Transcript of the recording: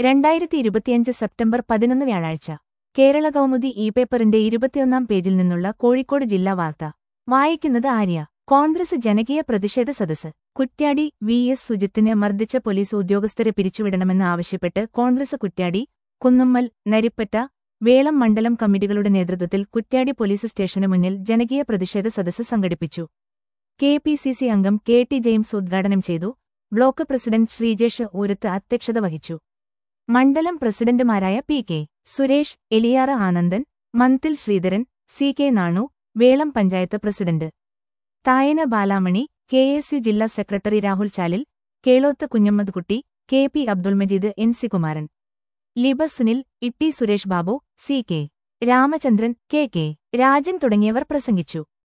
രണ്ടായിരത്തി ഇരുപത്തിയഞ്ച് സെപ്റ്റംബർ പതിനൊന്ന് വ്യാഴാഴ്ച കേരള കൗമുദി ഇ പേപ്പറിന്റെ ഇരുപത്തിയൊന്നാം പേജിൽ നിന്നുള്ള കോഴിക്കോട് ജില്ലാ വാർത്ത വായിക്കുന്നത് ആര്യ കോൺഗ്രസ് ജനകീയ പ്രതിഷേധ സദസ്സ് കുറ്റ്യാടി വി എസ് സുജിത്തിനെ മർദ്ദിച്ച പോലീസ് ഉദ്യോഗസ്ഥരെ പിരിച്ചുവിടണമെന്ന് ആവശ്യപ്പെട്ട് കോൺഗ്രസ് കുറ്റ്യാടി കുന്നുമ്മൽ നരിപ്പറ്റ വേളം മണ്ഡലം കമ്മിറ്റികളുടെ നേതൃത്വത്തിൽ കുറ്റ്യാടി പോലീസ് സ്റ്റേഷന് മുന്നിൽ ജനകീയ പ്രതിഷേധ സദസ്സ് സംഘടിപ്പിച്ചു കെ പി സി സി അംഗം കെ ടി ജെയിംസ് ഉദ്ഘാടനം ചെയ്തു ബ്ലോക്ക് പ്രസിഡന്റ് ശ്രീജേഷ് ഊരത്ത് അധ്യക്ഷത വഹിച്ചു മണ്ഡലം പ്രസിഡന്റുമാരായ P K Suresh Eliyara Anandan Manthil Sreedharan C K Nanu Velam panchayat president Thayana Balamani K S U ജില്ലാ secretary Rahul Chalil Keloth Kunhammadkutty K P Abdul Majeed N C Kumaran Liba Sunil Itty Suresh Babu C K Ramachandran K K Rajan തുടങ്ങിയവർ പ്രസംഗിച്ചു